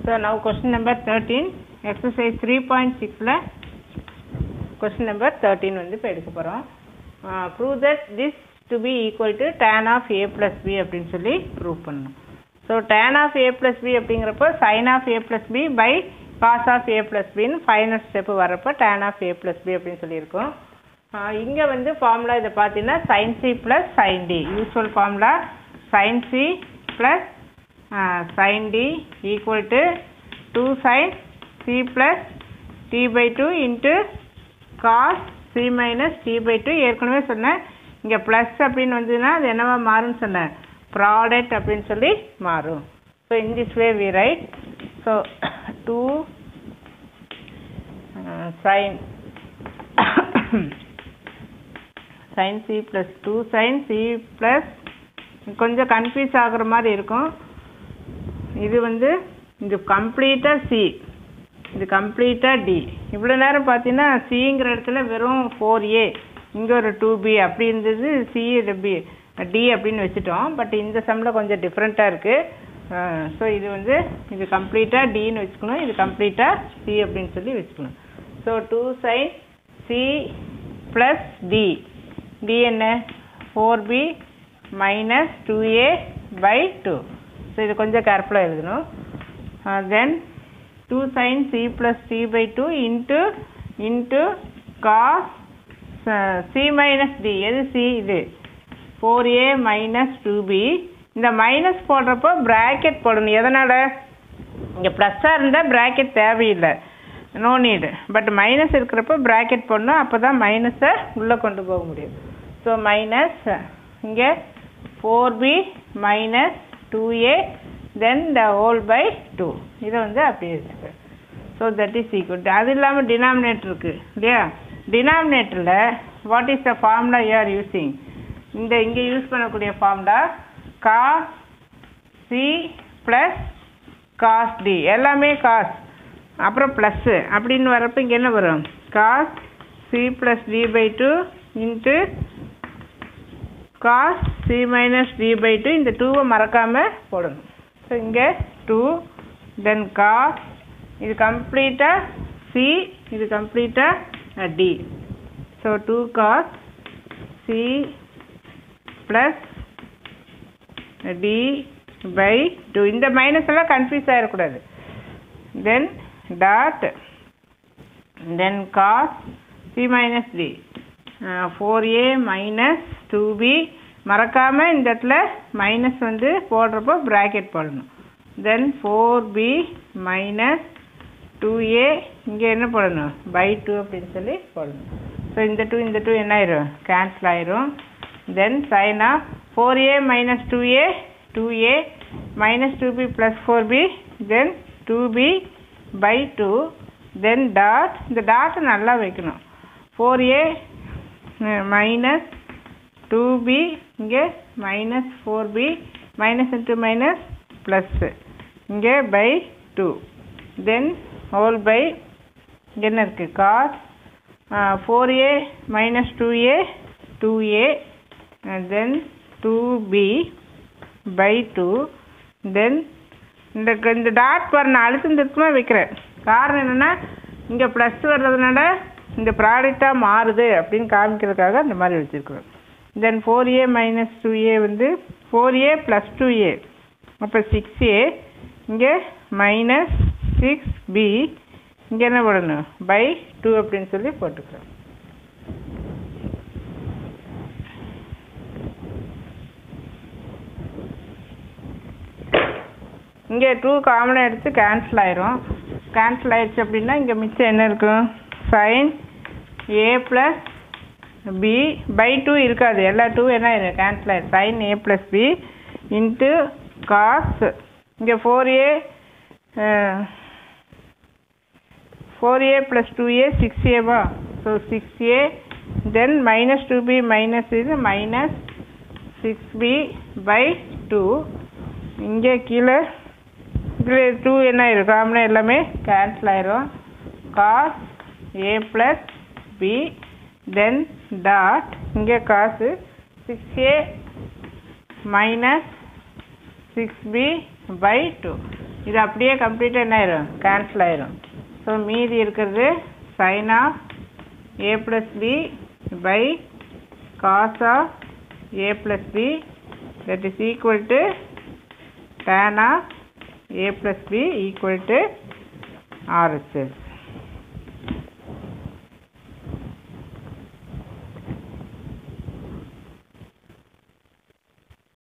So now question number 13, exercise 3.6ல question number 13 வந்து இப்போ எடுக்க போகிறோம் prove that this to be equal to tan of a plus b அப்படின்னு சொல்லி prove பண்ணணும் so tan of a plus b அப்படிங்கிறப்போ sin of a plus b by cos of a plus bன்னு final step வரப்போ tan of a plus b அப்படின்னு சொல்லியிருக்கோம் இங்கே வந்து ஃபார்முலா இதை பார்த்தீங்கன்னா sin c plus sin d usual formula sin c plus uh, sin d equal to 2 sin c plus t by 2 into cos c minus t by 2 ஏற்கனவே சொன்னேன் இங்கே plus அப்படின்னு வந்ததுன்னா அது என்னவா மாறும்னு சொன்னேன் ப்ராடக்ட் அப்படின்னு சொல்லி மாறும் so in this way we write so two sine sine C plus two sine C plus கொஞ்சம் கன்ஃபியூஸ் ஆகுற மாதிரி இருக்கும் இது வந்து இது கம்ப்ளீட்டாக சி இது கம்ப்ளீட்டாக டி இவ்வளோ நேரம் பார்த்தீங்கன்னா சிங்கிற இடத்துல வெறும் ஃபோர் ஏ இங்கே ஒரு டூ பி அப்படி இருந்தது சி பி டி அப்படின்னு வச்சுட்டோம் பட் இந்த சம்மில் கொஞ்சம் டிஃப்ரெண்ட்டாக இருக்குது ஸோ இது வந்து இது கம்ப்ளீட்டாக டின்னு வச்சுக்கணும் இது கம்ப்ளீட்டாக சி அப்படின்னு சொல்லி வச்சுக்கணும் so two sine C plus D D என்ன four B minus two A by two so இது கொஞ்சம் கேர்ஃபுல்லாக எழுதணும் then two sine C plus D by two into into cos C minus D எது சி இது four A minus two B இந்த minus போடுறப்போ bracket போடணும் எதனால் இங்கே ப்ளஸ்ஸாக இருந்தால் ப்ராக்கெட் தேவையில்லை நோ நீடு பட் மைனஸ் இருக்கிறப்போ ப்ராக்கெட் போடணும் அப்போ தான் மைனஸை உள்ளே கொண்டு போக முடியும் ஸோ மைனஸ் இங்கே four B minus two A then the whole by two இதை வந்து அப்படியே வச்சுக்க ஸோ தட் இஸ் ஈக்குவல் அது இல்லாமல் டினாமினேட்டர் இருக்குது இல்லையா டினாமினேட்டரில் what is the formula you are using இந்த இங்கே யூஸ் பண்ணக்கூடிய formula cos C plus cos D எல்லாமே காஸ் அப்புறம் ப்ளஸ்ஸு அப்படின்னு வரப்போ இங்கே என்ன வரும் cos C plus D by two into cos C minus D by two இந்த டூவை மறக்காமல் போடணும் ஸோ இங்கே டூ தென் காஸ் இது கம்ப்ளீட்டாக சி இது கம்ப்ளீட்டாக D so two cos C plus D by two இந்த மைனஸ் எல்லாம் கன்ஃபியூஸ் ஆகிடக்கூடாது then dot then cos C minus D four A minus two B மறக்காமல் இந்த இடத்துல மைனஸ் வந்து போடுறப்போ ப்ராக்கெட் போடணும் then four B minus two A இங்கே என்ன போடணும் பை டூ அப்படின்னு சொல்லி போடணும் ஸோ இந்த டூ இந்த டூ என்ன ஆயிரும் கேன்சல் ஆயிரும் then sine of four A minus two A two A minus two B plus four B then two B by two then dot இந்த டாட்டை நல்லா வைக்கணும் four A minus two B இங்கே minus four B minus into minus plus இங்கே by two then whole by இங்கே என்ன இருக்குது cos four A minus two A two A then two B by two then இந்த இந்த dot பாரு நான் அழுத்தம் திருத்தமாக வைக்கிறேன் காரணம் என்னென்னா இங்கே ப்ளஸ் வர்றதுனால இந்த ப்ராடக்டாக மாறுது அப்படின்னு காமிக்கிறதுக்காக அந்த மாதிரி வச்சுருக்குறோம் then four A minus two A வந்து four A plus two A அப்போ சிக்ஸ் ஏ இங்கே மைனஸ் சிக்ஸ் பி இங்கே என்ன போடணும் பை டூ அப்படின்னு சொல்லி போட்டுக்கிறோம் இங்கே டூ காமனாக எடுத்து கேன்சல் ஆயிரும் கேன்சல் ஆயிடுச்சு அப்படின்னா இங்கே மிச்சம் என்ன இருக்கும் sine A plus B by two இருக்காது எல்லா டூ என்ன ஆயிரும் கேன்சல் ஆயிரும் sine A plus B into cos இங்கே four A four A plus two A six ஏவா so six A then minus two B minus இது minus six B by two இங்கே கீழே இதில் டூ என்ன ஆயிரும் காமனாக எல்லாமே கேன்சல் ஆயிரும் cos A plus B then dot இங்கே cos six A minus six B by two இது அப்படியே கம்ப்ளீட்டாக என்ன ஆயிரும் கேன்சல் ஆயிரும் ஸோ மீதி இருக்கிறது sine of A plus B by cos of A plus B that is equal to tan of A plus B equal to RSS